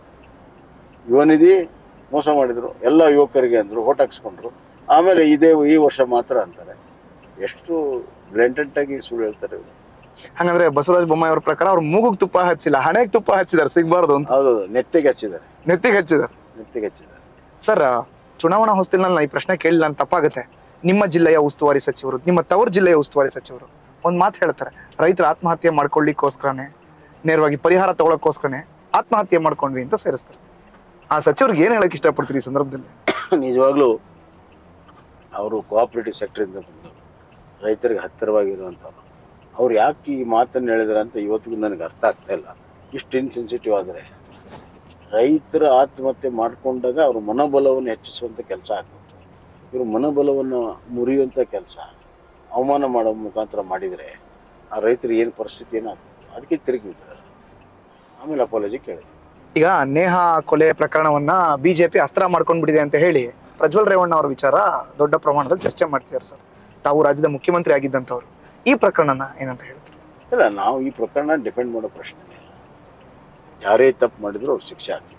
ಯುವ ನಿಧಿ ಮೋಸ ಮಾಡಿದ್ರು ಎಲ್ಲ ಯುವಕರಿಗೆ ಅಂದರು ಓಟ್ ಹಾಕ್ಸ್ಕೊಂಡ್ರು ಆಮೇಲೆ ಇದೇ ಈ ವರ್ಷ ಮಾತ್ರ ಅಂತಾರೆ ಎಷ್ಟು ಬ್ಲೆಂಟೆಂಟ್ ಆಗಿ ಸುಳ್ಳು ಹೇಳ್ತಾರೆ ಇವ್ರು. ಹಂಗಂದ್ರೆ ಬಸವರಾಜ ಬೊಮ್ಮಾಯಿ ಅವ್ರ ಪ್ರಕಾರ ಅವ್ರು ಮೂಗುಗ್ ತುಪ್ಪ ಹಚ್ಚಿಲ್ಲ ಹಣೆಗೆ ತುಪ್ಪ ಹಚ್ಚಿದಾರೆ ಸಿಗ್ಬಾರ್ದು ಅಂತ ಹೌದೌದು ನೆತ್ತಿಗೆ ಹಚ್ಚಿದ್ದಾರೆ ನೆತ್ತಿಗೆ ಹಚ್ಚಿದಾರೆ ನೆತ್ತಿಗೆ ಹಚ್ಚಿದ್ದಾರೆ ಸರ್ ಚುನಾವಣಾ ಹೊಸ್ತಿಲ್ನಲ್ಲಿ ನಾ ಈ ಪ್ರಶ್ನೆ ಕೇಳಿಲ್ಲ ಅಂತ ತಪ್ಪಾಗುತ್ತೆ ನಿಮ್ಮ ಜಿಲ್ಲೆಯ ಉಸ್ತುವಾರಿ ಸಚಿವರು ನಿಮ್ಮ ತವರು ಜಿಲ್ಲೆಯ ಉಸ್ತುವಾರಿ ಸಚಿವರು ಒಂದ್ ಮಾತು ಹೇಳ್ತಾರೆ ರೈತರ ಆತ್ಮಹತ್ಯೆ ಮಾಡ್ಕೊಳ್ಳಿಕ್ಕೋಸ್ಕರನೇ ನೇರವಾಗಿ ಪರಿಹಾರ ತಗೊಳಕ್ಕೋಸ್ಕರನೇ ಆತ್ಮಹತ್ಯೆ ಮಾಡ್ಕೊಂಡ್ವಿ ಅಂತ ಸೇರಿಸ್ತಾರೆ ಆ ಸಚಿವರಿಗೆ ಏನ್ ಹೇಳಕ್ ಇಷ್ಟಪಡ್ತೀರಿ ಈ ಸಂದರ್ಭದಲ್ಲಿ ನಿಜವಾಗ್ಲೂ ಅವರು ಕೋಆಪರೇಟಿವ್ ಸೆಕ್ಟರಿಂದ ಬಂದವರು ರೈತರಿಗೆ ಹತ್ತಿರವಾಗಿರುವಂಥವ್ರು ಅವ್ರು ಯಾಕೆ ಈ ಮಾತನ್ನು ಹೇಳಿದಾರೆ ಅಂತ ಇವತ್ತಿಗೂ ನನಗೆ ಅರ್ಥ ಆಗ್ತಾ ಇಲ್ಲ ಇಷ್ಟು ಇನ್ಸೆನ್ಸಿಟಿವ್ ಆದರೆ ರೈತರ ಆತ್ಮಹತ್ಯೆ ಮಾಡಿಕೊಂಡಾಗ ಅವ್ರ ಮನೋಬಲವನ್ನು ಹೆಚ್ಚಿಸುವಂಥ ಕೆಲಸ ಆಗ್ಬೇಕು ಇವರು ಮನೋಬಲವನ್ನು ಮುರಿಯುವಂಥ ಕೆಲಸ ಅವಮಾನ ಮಾಡೋ ಮುಖಾಂತರ ಮಾಡಿದರೆ ಆ ರೈತರು ಏನು ಪರಿಸ್ಥಿತಿ ಏನಾಗ್ತದೆ ಅದಕ್ಕೆ ತಿರುಗಿ ಬಿಡ್ತಾರೆ ಆಮೇಲೆ ಅಪಾಲಜಿ ಕೇಳಿದೆ ಈಗ ನೇಹಾ ಕೊಲೆ ಪ್ರಕರಣವನ್ನ ಬಿಜೆಪಿ ಅಸ್ತ್ರ ಮಾಡ್ಕೊಂಡ್ಬಿಟ್ಟಿದೆ ಅಂತ ಹೇಳಿ ಪ್ರಜ್ವಲ್ ರೇವಣ್ಣ ಅವರ ವಿಚಾರ ದೊಡ್ಡ ಪ್ರಮಾಣದಲ್ಲಿ ಚರ್ಚೆ ಮಾಡ್ತಿದ್ದಾರೆ ಸರ್ ತಾವು ರಾಜ್ಯದ ಮುಖ್ಯಮಂತ್ರಿ ಆಗಿದ್ದಂಥವ್ರು ಈ ಪ್ರಕರಣನ ಏನಂತ ಹೇಳ್ತಾರೆ ಇಲ್ಲ ನಾವು ಈ ಪ್ರಕರಣ ಡಿಪೆಂಡ್ ಮಾಡೋ ಪ್ರಶ್ನೆ ಇಲ್ಲ ಯಾರೇ ತಪ್ಪು ಮಾಡಿದ್ರು ಅವ್ರು ಶಿಕ್ಷೆ ಆಗಲಿ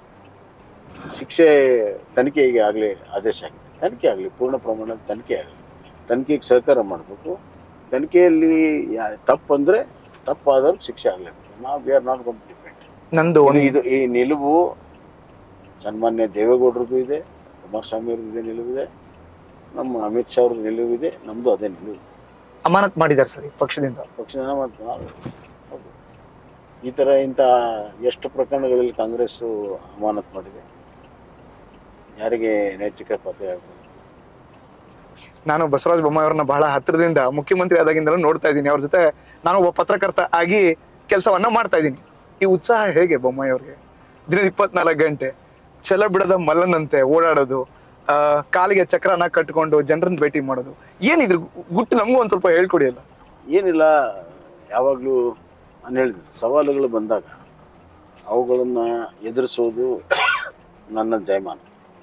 ಶಿಕ್ಷೆ ತನಿಖೆಗೆ ಆಗಲಿ ಆದೇಶ ಆಗಿದೆ ತನಿಖೆ ಆಗಲಿ ಪೂರ್ಣ ಪ್ರಮಾಣದ ತನಿಖೆ ಆಗಲಿ ತನಿಖೆಗೆ ಸಹಕಾರ ಮಾಡಬೇಕು ತನಿಖೆಯಲ್ಲಿ ಯಾ ತಪ್ಪು ಅಂದರೆ ತಪ್ಪಾದವ್ರಿಗೆ ಶಿಕ್ಷೆ ಆಗಲೇಬೇಕು ನಾವು we are not gonna depend ನಂದು ಇದು ಒಂದು ಇದು ಈ ನಿಲುವು ಸನ್ಮಾನ್ಯ ದೇವೇಗೌಡರದ್ದು ಇದೆ ಕುಮಾರಸ್ವಾಮಿ ಅವ್ರದ್ದು ಇದೆ ನಿಲುವಿದೆ ನಮ್ಮ ಅಮಿತ್ ಶಾ ಅವ್ರದ್ದು ನಿಲುವಿದೆ ನಮ್ಮದು ಅದೇ ನಿಲುವು ಅಮಾನತ್ ಮಾಡಿದ್ದಾರೆ ಸರ್ ಈ ಪಕ್ಷದಿಂದ ಪಕ್ಷದ ಮತ್ತು ನಾವು ಹೌದು ಈ ಥರ ಇಂಥ ಎಷ್ಟು ಪ್ರಕರಣಗಳಲ್ಲಿ ಕಾಂಗ್ರೆಸ್ಸು ಅಮಾನತ್ ಮಾಡಿದೆ ಯಾರಿಗೆ ನೈತಿಕ ಪತ್ರ ಹೇಳ್ತಾರೆ ನಾನು ಬಸವರಾಜ ಬೊಮ್ಮಾಯಿ ಅವ್ರನ್ನ ಬಹಳ ಹತ್ತಿರದಿಂದ ಮುಖ್ಯಮಂತ್ರಿ ಆದಾಗಿಂದಲೂ ನೋಡ್ತಾ ಇದ್ದೀನಿ ಅವ್ರ ಜೊತೆ ನಾನು ಒಬ್ಬ ಪತ್ರಕರ್ತ ಆಗಿ ಕೆಲಸವನ್ನ ಮಾಡ್ತಾ ಇದ್ದೀನಿ ಈ ಉತ್ಸಾಹ ಹೇಗೆ ಬೊಮ್ಮಾಯಿ ಅವ್ರಿಗೆ ದಿನದ ಇಪ್ಪತ್ನಾಲ್ಕು ಗಂಟೆ ಛಲ ಬಿಡದ ಮಲ್ಲನಂತೆ ಓಡಾಡೋದು ಆ, ಕಾಲಿಗೆ ಚಕ್ರನ ಕಟ್ಕೊಂಡು ಜನರನ್ನ ಭೇಟಿ ಮಾಡೋದು ಏನಿದ್ರು ಗುಟ್ಟು ನಮಗೂ ಒಂದ್ ಸ್ವಲ್ಪ ಹೇಳ್ಕೊಡಿ ಅಲ್ಲ ಏನಿಲ್ಲ ಯಾವಾಗಲೂ ನಾನು ಹೇಳಿದೆ ಸವಾಲುಗಳು ಬಂದಾಗ ಅವುಗಳನ್ನು ಎದುರಿಸೋದು ನನ್ನ ಜಯಮಾನ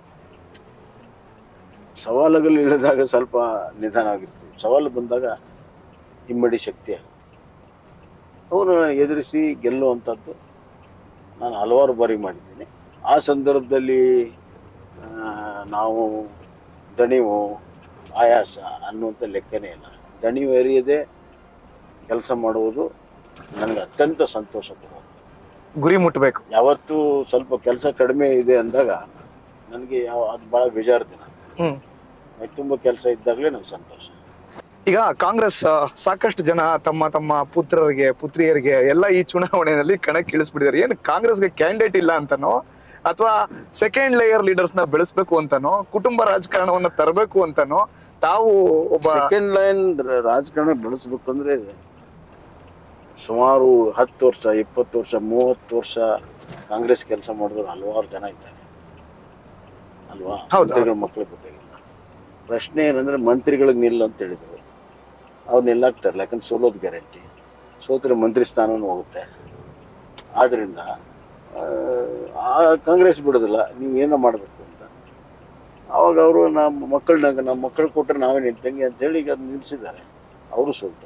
ಸವಾಲುಗಳು ಇಳಿದಾಗ ಸ್ವಲ್ಪ ನಿಧಾನ ಆಗಿರ್ತೀವಿ ಸವಾಲು ಬಂದಾಗ ಇಮ್ಮಡಿ ಶಕ್ತಿ ಆಗುತ್ತೆ ಅವನು ಎದುರಿಸಿ ಗೆಲ್ಲುವಂಥದ್ದು ನಾನು ಹಲವಾರು ಬಾರಿ ಮಾಡಿದ್ದೀನಿ ಆ ಸಂದರ್ಭದಲ್ಲಿ ಆ, ನಾವು ದಣಿವು ಆಯಾಸ ಅನ್ನುವಂಥ ಲೆಕ್ಕನೇ ಇಲ್ಲ ದಣಿವು ಎರಿಯದೆ ಕೆಲಸ ಮಾಡುವುದು ನನಗೆ ಅತ್ಯಂತ ಸಂತೋಷ ಕೊಡುವುದು ಗುರಿ ಮುಟ್ಟಬೇಕು ಯಾವತ್ತೂ ಸ್ವಲ್ಪ ಕೆಲಸ ಕಡಿಮೆ ಇದೆ ಅಂದಾಗ ನನಗೆ ಯಾವ ಅದು ಭಾಳ ಬೇಜಾರು ದಿನ ಹ್ಮ್ ಮೈ ತುಂಬ ಕೆಲಸ ಇದ್ದಾಗಲೇ ನಂಗೆ ಸಂತೋಷ ಈಗ ಕಾಂಗ್ರೆಸ್ ಆ, ಸಾಕಷ್ಟು ಜನ ತಮ್ಮ ತಮ್ಮ ಪುತ್ರರಿಗೆ ಪುತ್ರಿಯರಿಗೆ ಎಲ್ಲ ಈ ಚುನಾವಣೆಯಲ್ಲಿ ಕಣಕ್ಕೆ ಇಳಿಸ್ಬಿಟ್ಟಿದ್ದಾರೆ ಏನು ಕಾಂಗ್ರೆಸ್ಗೆ ಕ್ಯಾಂಡಿಡೇಟ್ ಇಲ್ಲ ಅಂತನೋ ಅಥವಾ ಸೆಕೆಂಡ್ ಲೇಯರ್ ಲೀಡರ್ಸ್ ನ ಬೆಳೆಸ್ಬೇಕು ಅಂತನೋ ಕುಟುಂಬ ರಾಜಕಾರಣವನ್ನ ತರಬೇಕು ಅಂತನೋ ತಾವು ಒಬ್ಬ ಸೆಕೆಂಡ್ ಲೈನ್ ರಾಜಕಾರಣ ಬೆಳೆಸ್ಬೇಕು ಅಂದ್ರೆ ಸುಮಾರು ಹತ್ತು ವರ್ಷ ಇಪ್ಪತ್ತು ವರ್ಷ ಮೂವತ್ತು ವರ್ಷ ಕಾಂಗ್ರೆಸ್ ಕೆಲಸ ಮಾಡಿದವರು ಹಲವಾರು ಜನ ಇದ್ದಾರೆ ಅಲ್ವಾ ಹೌದು. ಮಂತ್ರಿಗಳ ಮಕ್ಕಳು ಬೇಕಾಗಿಲ್ಲ ಪ್ರಶ್ನೆ ಏನಂದ್ರೆ ಮಂತ್ರಿಗಳಿಗೆ ನಿಲ್ಲು ಅಂತ ಹೇಳಿದ್ರು ಅವ್ರು ನಿಲ್ಲಾಕ್ತಾರಲ್ಲ ಯಾಕಂದ್ರೆ ಸೋಲೋದು ಗ್ಯಾರಂಟಿ ಸೋತ್ರೆ ಮಂತ್ರಿ ಸ್ಥಾನನೂ ಹೋಗುತ್ತೆ ಆದ್ರಿಂದ ಆ, ಆ ಕಾಂಗ್ರೆಸ್ ಬಿಡೋದಿಲ್ಲ ನೀವು ಏನೋ ಮಾಡಬೇಕು ಅಂತ ಅವಾಗ ಅವರು ನಮ್ಮ ಮಕ್ಕಳನ್ನ ನಮ್ಮ ಮಕ್ಕಳು ಕೊಟ್ಟರೆ ನಾವೇ ನಿಂತಂಗೆ ಅಂತೇಳಿ ಈಗ ಅದು ನಿಲ್ಲಿಸಿದ್ದಾರೆ ಅವರು ಸೋಲ್ತಾರೆ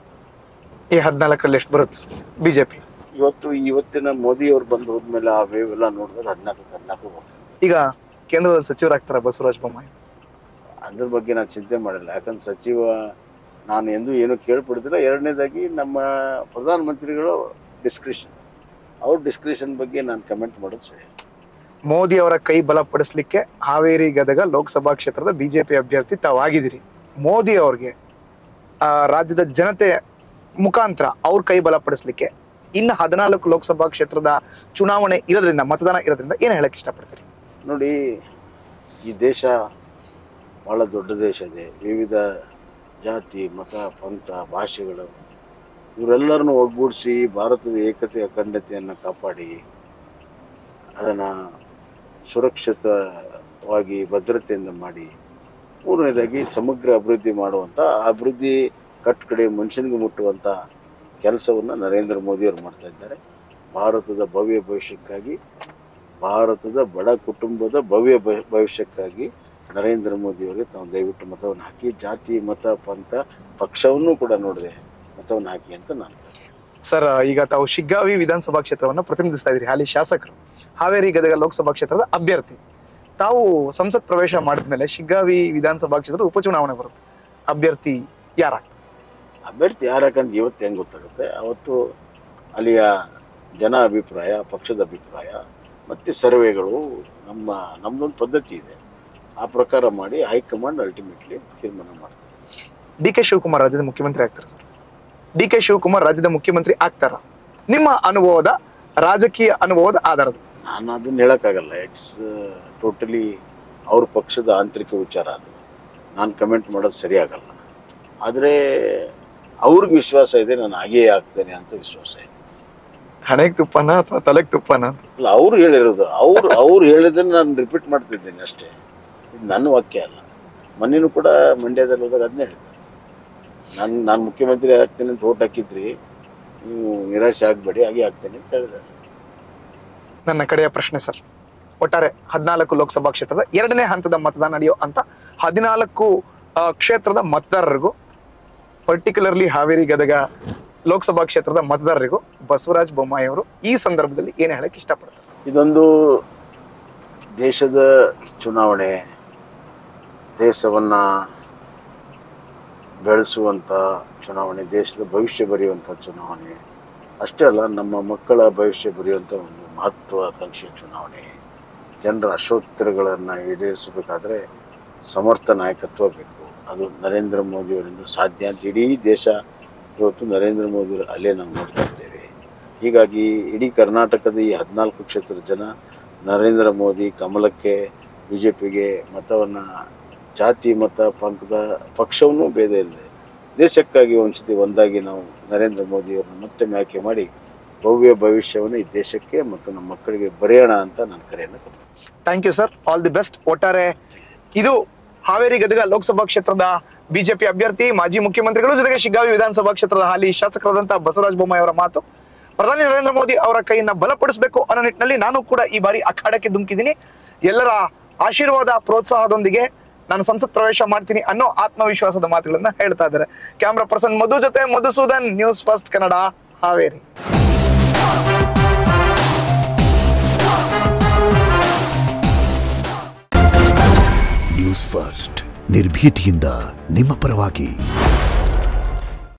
ಈ ಹದಿನಾಲ್ಕರಲ್ಲಿ ಎಷ್ಟು ಬರುತ್ತೆ ಬಿಜೆಪಿ ಇವತ್ತು ಇವತ್ತಿನ ಮೋದಿ ಅವ್ರು ಬಂದು ಹೋದ್ಮೇಲೆ ಆ ವೇವ್ ಎಲ್ಲ ನೋಡಿದ್ರೆ ಹದಿನಾಲ್ಕು ಹದಿನಾಲ್ಕು ಹೋಗ್ತಾರೆ ಈಗ ಕೇಂದ್ರದ ಸಚಿವರಾಗ್ತಾರ ಬಸವರಾಜ ಬೊಮ್ಮಾಯಿ ಅದ್ರ ಬಗ್ಗೆ ನಾನು ಚಿಂತೆ ಮಾಡಿಲ್ಲ ಯಾಕಂದ್ರೆ ಸಚಿವ ನಾನು ಎಂದೂ ಏನೂ ಕೇಳ್ಪಡ್ತಿಲ್ಲ ಎರಡನೇದಾಗಿ ನಮ್ಮ ಪ್ರಧಾನಮಂತ್ರಿಗಳು ಡಿಸ್ಕ್ರಿಷನ್ ಅವ್ರ ಡಿಸ್ಕ್ರಿಷನ್ ಬಗ್ಗೆ ನಾನು ಕಮೆಂಟ್ ಮಾಡೋದು ಸರಿ ಮೋದಿ ಅವರ ಕೈ ಬಲಪಡಿಸ್ಲಿಕ್ಕೆ ಹಾವೇರಿ ಗದಗ ಲೋಕಸಭಾ ಕ್ಷೇತ್ರದ ಬಿಜೆಪಿ ಅಭ್ಯರ್ಥಿ ತಾವಾಗಿದ್ದೀರಿ ಮೋದಿ ಅವ್ರಿಗೆ ಆ, ರಾಜ್ಯದ ಜನತೆ ಮುಖಾಂತರ ಅವ್ರ ಕೈ ಬಲಪಡಿಸ್ಲಿಕ್ಕೆ ಇನ್ನು ಹದಿನಾಲ್ಕು ಲೋಕಸಭಾ ಕ್ಷೇತ್ರದ ಚುನಾವಣೆ ಇರೋದ್ರಿಂದ ಮತದಾನ ಇರೋದ್ರಿಂದ ಏನ್ ಹೇಳಕ್ ಇಷ್ಟಪಡ್ತೀರಿ ನೋಡಿ ಈ ದೇಶ ಭಾಳ ದೊಡ್ಡ ದೇಶ ಇದೆ ವಿವಿಧ ಜಾತಿ ಮತ ಪಂಥ ಭಾಷೆಗಳು ಇವರೆಲ್ಲರನ್ನು ಒಗ್ಗೂಡಿಸಿ ಭಾರತದ ಏಕತೆ ಅಖಂಡತೆಯನ್ನು ಕಾಪಾಡಿ ಅದನ್ನು ಸುರಕ್ಷಿತವಾಗಿ ಭದ್ರತೆಯಿಂದ ಮಾಡಿ ಮೂರನೇದಾಗಿ ಸಮಗ್ರ ಅಭಿವೃದ್ಧಿ ಮಾಡುವಂಥ ಆ ಅಭಿವೃದ್ಧಿ ಕಟ್ಟಕಡೆ ಮನುಷ್ಯನಿಗೆ ಮುಟ್ಟುವಂಥ ಕೆಲಸವನ್ನು ನರೇಂದ್ರ ಮೋದಿಯವರು ಮಾಡ್ತಾ ಇದ್ದಾರೆ ಭಾರತದ ಭವ್ಯ ಭವಿಷ್ಯಕ್ಕಾಗಿ ಭಾರತದ ಬಡ ಕುಟುಂಬದ ಭವ್ಯ ಭ- ಭವಿಷ್ಯಕ್ಕಾಗಿ ನರೇಂದ್ರ ಮೋದಿಯವರಿಗೆ ತಾವು ದಯವಿಟ್ಟು ಮತವನ್ನು ಹಾಕಿ ಜಾತಿ ಮತ ಪಂಥ ಪಕ್ಷವನ್ನು ಕೂಡ ನೋಡಿದೆ ಮತವನ್ನು ಹಾಕಿ ಅಂತ ನಾನು ಸರ್ ಈಗ ತಾವು ಶಿಗ್ಗಾವಿ ವಿಧಾನಸಭಾ ಕ್ಷೇತ್ರವನ್ನ ಪ್ರತಿನಿಧಿಸ್ತಾ ಇದ್ರಿ ಹಾಲಿ ಶಾಸಕರು ಹಾವೇರಿ ಗದಗ ಲೋಕಸಭಾ ಕ್ಷೇತ್ರದ ಅಭ್ಯರ್ಥಿ ತಾವು ಸಂಸತ್ ಪ್ರವೇಶ ಮಾಡಿದ್ಮೇಲೆ ಶಿಗ್ಗಾವಿ ವಿಧಾನಸಭಾ ಕ್ಷೇತ್ರದ ಉಪಚುನಾವಣೆ ಬರುತ್ತೆ ಅಭ್ಯರ್ಥಿ ಯಾರ ಅಭ್ಯರ್ಥಿ ಯಾರಕ್ಕಂತ ಇವತ್ತು ಹೆಂಗೆ ಗೊತ್ತಾಗುತ್ತೆ ಅವತ್ತು ಅಲ್ಲಿಯ ಜನ ಅಭಿಪ್ರಾಯ ಪಕ್ಷದ ಅಭಿಪ್ರಾಯ ಮತ್ತು ಸರ್ವೆಗಳು ನಮ್ಮ ನಮ್ಮದೊಂದು ಪದ್ಧತಿ ಇದೆ ಆ ಪ್ರಕಾರ ಮಾಡಿ ಹೈಕಮಾಂಡ್ ಅಲ್ಟಿಮೇಟ್ಲಿ ತೀರ್ಮಾನ ಮಾಡ್ತಾರೆ ಡಿ ಕೆ ಶಿವಕುಮಾರ್ ರಾಜ್ಯದ ಮುಖ್ಯಮಂತ್ರಿ ಆಗ್ತಾರೆ ಸರ್ ಡಿ ಕೆ ಶಿವಕುಮಾರ್ ರಾಜ್ಯದ ಮುಖ್ಯಮಂತ್ರಿ ಆಗ್ತಾರ ನಿಮ್ಮ ಅನುಭವದ ರಾಜಕೀಯ ಅನುಭವದ ಆಧಾರದ ನಾನು ಅದನ್ನ ಹೇಳೋಕ್ಕಾಗಲ್ಲ ಇಟ್ಸ್ ಟೋಟಲಿ ಅವ್ರ ಪಕ್ಷದ ಆಂತರಿಕ ವಿಚಾರ ಅದು ನಾನು ಕಮೆಂಟ್ ಮಾಡೋದು ಸರಿಯಾಗಲ್ಲ ಆದರೆ ಅವ್ರಿಗೆ ವಿಶ್ವಾಸ ಇದೆ ನಾನು ಹಾಗೇ ಆಗ್ತೇನೆ ಅಂತ ವಿಶ್ವಾಸ ಇದೆ ಹಣೆಗೆ ತುಪ್ಪನ ಅಥವಾ ತಲೆಗೆ ತುಪ್ಪನ ಅಂತ ಅಲ್ಲ ಅವ್ರು ಹೇಳಿರೋದು ಅವ್ರು ಅವ್ರು ಹೇಳಿದ್ದನ್ನು ನಾನು ರಿಪೀಟ್ ಮಾಡ್ತಿದ್ದೇನೆ ಅಷ್ಟೇ ಇದು ನನ್ನ ವಾಕ್ಯ ಅಲ್ಲ ಮೊನ್ನೆನೂ ಕೂಡ ಮಂಡ್ಯದಲ್ಲಿ ಹೋದಾಗ ಅದನ್ನೇ ಹೇಳಿದ್ದೆ ನಾನು ನಾನು ಮುಖ್ಯಮಂತ್ರಿ ಆಗ್ತೇನೆ ಅಂತ ಓಟ್ ಹಾಕಿದ್ರಿ ನೀವು ನಿರಾಶೆ ಆಗಬೇಡಿ ಹಾಗೆ ಆಗ್ತೇನೆ ಅಂತ ಹೇಳಿದೆ ನನ್ನ ಕಡೆಯ ಪ್ರಶ್ನೆ ಸರ್ ಒಟ್ಟಾರೆ ಹದಿನಾಲ್ಕು ಲೋಕಸಭಾ ಕ್ಷೇತ್ರದ ಎರಡನೇ ಹಂತದ ಮತದಾನ ನಡೆಯೋ ಅಂತ ಹದಿನಾಲ್ಕು ಆ, ಕ್ಷೇತ್ರದ ಮತದಾರರಿಗೂ ಪರ್ಟಿಕ್ಯುಲರ್ಲಿ ಹಾವೇರಿ ಗದಗ ಲೋಕಸಭಾ ಕ್ಷೇತ್ರದ ಮತದಾರರಿಗೂ ಬಸವರಾಜ ಬೊಮ್ಮಾಯಿ ಅವರು ಈ ಸಂದರ್ಭದಲ್ಲಿ ಏನ್ ಹೇಳಕ್ ಇಷ್ಟಪಡ್ತಾರೆ ಇದೊಂದು ದೇಶದ ಚುನಾವಣೆ ದೇಶವನ್ನು ಬೆಳೆಸುವಂಥ ಚುನಾವಣೆ ದೇಶದ ಭವಿಷ್ಯ ಬರೆಯುವಂಥ ಚುನಾವಣೆ ಅಷ್ಟೇ ಅಲ್ಲ ನಮ್ಮ ಮಕ್ಕಳ ಭವಿಷ್ಯ ಬರೆಯುವಂಥ ಒಂದು ಮಹತ್ವಾಕಾಂಕ್ಷಿ ಚುನಾವಣೆ ಜನರ ಅಶೋತ್ತರಗಳನ್ನು ಈಡೇರಿಸಬೇಕಾದ್ರೆ ಸಮರ್ಥ ನಾಯಕತ್ವ ಬೇಕು ಅದು ನರೇಂದ್ರ ಮೋದಿಯವರಿಂದ ಸಾಧ್ಯ ಅಂತ ಇಡೀ ದೇಶ ಇವತ್ತು ನರೇಂದ್ರ ಮೋದಿಯವರ ಅಲ್ಲೇ ನಾವು ನೋಡ್ತಾ ಇದ್ದೇವೆ ಹೀಗಾಗಿ ಇಡೀ ಕರ್ನಾಟಕದ ಈ ಹದಿನಾಲ್ಕು ಕ್ಷೇತ್ರದ ಜನ ನರೇಂದ್ರ ಮೋದಿ ಕಮಲಕ್ಕೆ ಬಿ ಜೆ ಪಿಗೆ ಮತವನ್ನು ಜಾತಿ ಮತ ಪಂಕದ ಪಕ್ಷವನ್ನೂ ಭೇದ ಇಲ್ಲದೆ ದೇಶಕ್ಕಾಗಿ ಒಂದ್ಸತಿ ಒಂದಾಗಿ ನಾವು ನರೇಂದ್ರ ಮೋದಿಯವರನ್ನು ಮತ್ತೊಮ್ಮೆ ಆಯ್ಕೆ ಮಾಡಿ ಭವ್ಯ ಭವಿಷ್ಯವನ್ನು ಈ ದೇಶಕ್ಕೆ ಮತ್ತು ನಮ್ಮ ಮಕ್ಕಳಿಗೆ ಬರೆಯೋಣ ಅಂತ ನಾನು ಕರೆಯನ್ನು ಕೊಡ್ತೀನಿ thank you sir all the best ಒಟ್ಟಾರೆ ಇದು ಹಾವೇರಿ ಗದಗ ಲೋಕಸಭಾ ಕ್ಷೇತ್ರದ ಬಿಜೆಪಿ ಅಭ್ಯರ್ಥಿ ಮಾಜಿ ಮುಖ್ಯಮಂತ್ರಿಗಳು ಜೊತೆಗೆ ಶಿಗ್ಗಾವಿ ವಿಧಾನಸಭಾ ಕ್ಷೇತ್ರದ ಹಾಲಿ ಶಾಸಕರಾದಂತಹ ಬಸವರಾಜ ಬೊಮ್ಮಾಯಿ ಅವರ ಮಾತು ಪ್ರಧಾನಿ ನರೇಂದ್ರ ಮೋದಿ ಅವರ ಕೈಯನ್ನ ಬಲಪಡಿಸಬೇಕು ಅನ್ನೋ ನಿಟ್ಟಿನಲ್ಲಿ ನಾನು ಕೂಡ ಈ ಬಾರಿ ಅಖಾಡಕ್ಕೆ ಧುಮುಕಿದ್ದೀನಿ ಎಲ್ಲರ ಆಶೀರ್ವಾದ ಪ್ರೋತ್ಸಾಹದೊಂದಿಗೆ ನಾನು ಸಂಸತ್ ಪ್ರವೇಶ ಮಾಡ್ತೀನಿ ಅನ್ನೋ ಆತ್ಮವಿಶ್ವಾಸದ ಮಾತುಗಳನ್ನ ಹೇಳ್ತಾ ಇದ್ದಾರೆ ಕ್ಯಾಮ್ರಾ ಪರ್ಸನ್ ಮಧು ಜೊತೆ Madhusudan news first Kannada Haveri news first ನಿರ್ಭೀತಿಯಿಂದ ನಿಮ್ಮ ಪರವಾಗಿ